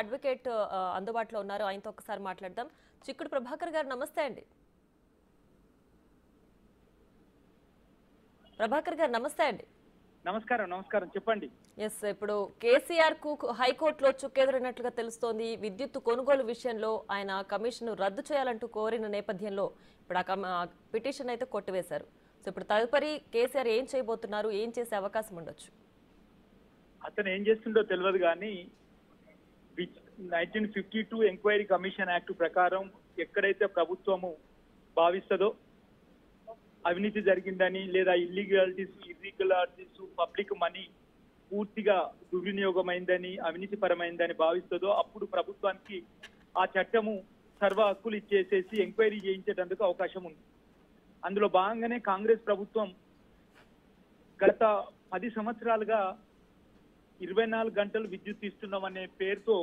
Advocate ఆ, అందుబాటులో ఉన్నారు ఆయనతో ఒకసారి మాట్లాడదాం చిక్కుడు ప్రభాకర్ గారు నమస్తే అండి ప్రభాకర్ గారు నమస్తే అండి నమస్కారం నమస్కారం చెప్పండి ఎస్ ఇప్పుడు కేసీఆర్ కు హైకోర్టులో చుక్కెదురైనట్లుగా తెలుస్తోంది విద్యుత్ కొనుగోలు విషయంలో ఆయన కమిషన్ రద్దు చేయాలంటూ కోరిన నేపథ్యంలో ఇప్పుడు ఆ కమ- ఆ పిటిషన్ అయితే కొట్టివేశారు సో ఇప్పుడు తదుపరి కేసీఆర్ ఏం చేయబోతున్నారు ఏం చేసే అవకాశం ఉండొచ్చు అతను ఏం చేస్తుండో తెలియదు కానీ nineteen fifty two enquiry commission act ప్రకారం ఎక్కడైతే ప్రభుత్వము భావిస్తుందో అవినీతి జరిగిందని లేదా ఇల్లీగాలిటీస్ ఇర్రెగ్యులారిటీస్ పబ్లిక్ మనీ పూర్తిగా దుర్వినియోగమైందని అవినీతి పరమైందని భావిస్తుందో అప్పుడు ప్రభుత్వానికి ఆ చట్టము సర్వ హక్కులు ఇచ్చేసేసి ఎంక్వైరీ చేయించేటందుకు అవకాశం ఉంది అందులో భాగంగానే కాంగ్రెస్ ప్రభుత్వం గత పది సంవత్సరాలుగా ఇరవై నాలుగు గంటలు విద్యుత్ ఇస్తున్నాం అనే పేరుతో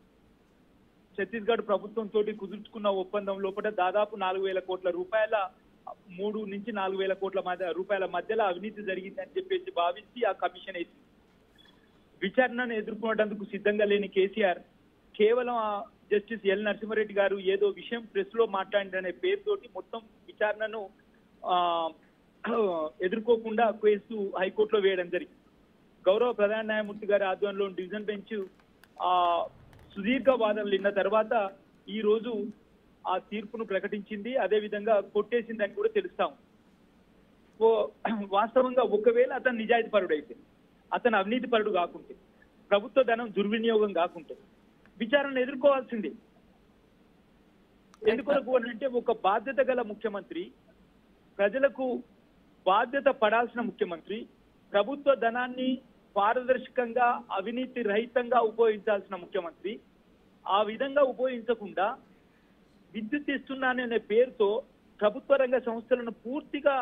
ఛత్తీస్గఢ్ ప్రభుత్వం తోటి కుదుర్చుకున్న ఒప్పందం లోపల దాదాపు నాలుగు వేల కోట్ల రూపాయల మూడు నుంచి నాలుగు వేల కోట్ల మధ్య రూపాయల మధ్యలో అవినీతి జరిగిందని చెప్పేసి భావించి ఆ కమిషన్ వేసింది విచారణను ఎదుర్కొనేందుకు సిద్ధంగా లేని కేసీఆర్ కేవలం ఆ జస్టిస్ ఎల్ నరసింహారెడ్డి గారు ఏదో విషయం ప్రెస్ లో మాట్లాడిననే పేరుతోటి మొత్తం విచారణను ఆ, ఎదుర్కోకుండా కేసు హైకోర్టులో వేయడం జరిగింది గౌరవ ప్రధాన న్యాయమూర్తి గారి ఆధ్వర్యంలో డివిజన్ బెంచ్ ఆ సుదీర్ఘ వాదనలు విన్న తర్వాత ఈ రోజు ఆ తీర్పును ప్రకటించింది అదే విధంగా కొట్టేసిందని కూడా తెలుస్తాం ఓ వాస్తవంగా ఒకవేళ అతను నిజాయితీ పరుడు అయితే అతను అవినీతి పరుడు కాకుంటే ప్రభుత్వ ధనం దుర్వినియోగం కాకుంటే విచారణ ఎదుర్కోవాల్సిందే ఎందుకొరకు అని అంటే ఒక బాధ్యత గల ముఖ్యమంత్రి ప్రజలకు బాధ్యత పడాల్సిన ముఖ్యమంత్రి ప్రభుత్వ ధనాన్ని పారదర్శకంగా అవినీతి రహితంగా ఉపయోగించాల్సిన ముఖ్యమంత్రి ఆ విధంగా ఉపయోగించకుండా విద్యుత్ ఇస్తున్నాననే పేరుతో ప్రభుత్వ రంగ సంస్థలను పూర్తిగా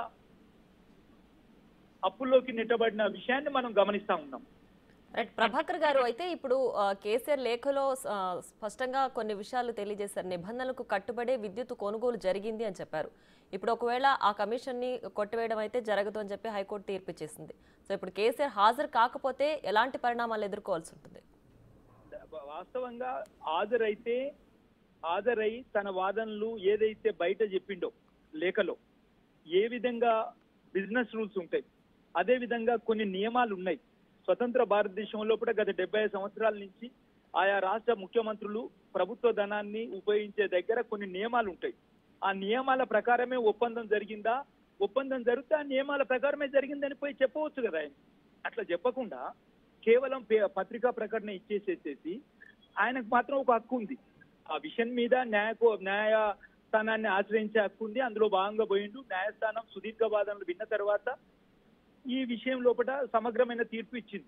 అప్పుల్లోకి నెట్టబడిన విషయాన్ని మనం గమనిస్తా ఉన్నాం రైట్ ప్రభాకర్ గారు అయితే ఇప్పుడు ఆ, కేసీఆర్ లేఖలో ఆ, స్పష్టంగా కొన్ని విషయాలు తెలియజేశారు నిబంధనలకు కట్టుబడే విద్యుత్ కొనుగోలు జరిగింది అని చెప్పారు ఇప్పుడు ఒకవేళ ఆ కమిషన్ ని కొట్టివేయడం అయితే జరగదు అని చెప్పి హైకోర్టు తీర్పు ఇచ్చేసింది సో ఇప్పుడు కేసీఆర్ హాజరు కాకపోతే ఎలాంటి పరిణామాలు ఎదుర్కోవాల్సి ఉంటుంది వాస్తవంగా హాజరైతే హాజరై తన వాదనలు ఏదైతే బయట చెప్పిండో లేఖలో ఏ విధంగా బిజినెస్ రూల్స్ ఉంటాయి అదే విధంగా కొన్ని నియమాలు ఉన్నాయి స్వతంత్ర భారతదేశంలో కూడా గత డెబ్బై సంవత్సరాల నుంచి ఆయా రాష్ట్ర ముఖ్యమంత్రులు ప్రభుత్వ ధనాన్ని ఉపయోగించే దగ్గర కొన్ని నియమాలు ఉంటాయి ఆ నియమాల ప్రకారమే ఒప్పందం జరిగిందా ఒప్పందం జరిగితే ఆ నియమాల ప్రకారమే జరిగిందని పోయి చెప్పవచ్చు కదా ఆయన అట్లా చెప్పకుండా కేవలం పే- పత్రికా ప్రకటన ఇచ్చేసేసేసి ఆయనకు మాత్రం ఒక హక్కు ఉంది ఆ విషయం మీద న్యాయకో న్యాయస్థానాన్ని ఆశ్రయించే హక్కు ఉంది అందులో భాగంగా పోయిండు న్యాయస్థానం సుదీర్ఘ వాదనలు విన్న తర్వాత ఈ విషయం లోపల సమగ్రమైన తీర్పు ఇచ్చింది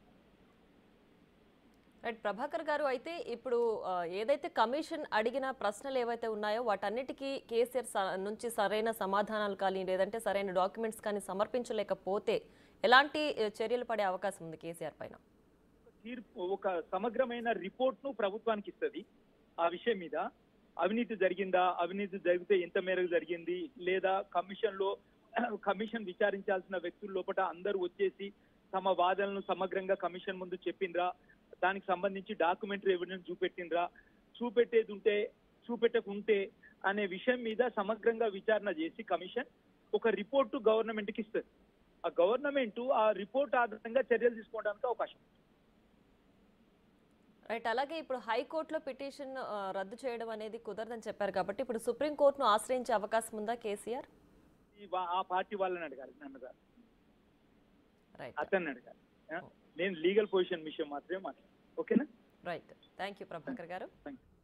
రైట్ ప్రభాకర్ గారు అయితే ఇప్పుడు ఆ, ఏదైతే కమిషన్ అడిగిన ప్రశ్నలు ఏవైతే ఉన్నాయో వాటన్నిటికీ కేసీఆర్ స- నుంచి సరైన సమాధానాలు కానీ లేదంటే సరైన డాక్యుమెంట్స్ కానీ సమర్పించలేకపోతే ఎలాంటి ఆ, చర్యలు పడే అవకాశం ఉంది కేసీఆర్ పైన తీర్పు ఒక సమగ్రమైన రిపోర్ట్ ను ప్రభుత్వానికి ఇస్తుంది ఆ విషయం మీద అవినీతి జరిగిందా అవినీతి జరిగితే ఎంత మేరకు జరిగింది లేదా కమిషన్ లో కమిషన్ విచారించాల్సిన వ్యక్తుల లోపల అందరూ వచ్చేసి తమ వాదనలను సమగ్రంగా కమిషన్ ముందు చెప్పిండ్రా దానికి సంబంధించి డాక్యుమెంటరీ ఎవిడెన్స్ చూపెట్టిండ్రా చూపెట్టేది ఉంటే చూపెట్టకుంటే అనే విషయం మీద సమగ్రంగా విచారణ చేసి కమిషన్ ఒక రిపోర్టు గవర్నమెంట్ కి ఇస్తుంది ఆ గవర్నమెంట్ ఆ రిపోర్ట్ ఆధారంగా చర్యలు తీసుకోవడానికి అవకాశం ఉంది. రైట్ అలాగే ఇప్పుడు హైకోర్టులో పిటిషన్ ఆ, రద్దు చేయడం అనేది కుదరదని చెప్పారు కాబట్టి ఇప్పుడు సుప్రీంకోర్టును ఆశ్రయించే అవకాశం ఉందా కేసీఆర్ ఈ వా- ఆ పార్టీ వాళ్ళని అడగాలి నన్ను కాదు రైట్ అతన్ని అడగాలి ఆ? నేను లీగల్ పొజిషన్ విషయం మాత్రమే మాట్లాడు ఓకేనా రైట్ థ్యాంక్ యూ ప్రభాకర్ గారు థ్యాంక్ యూ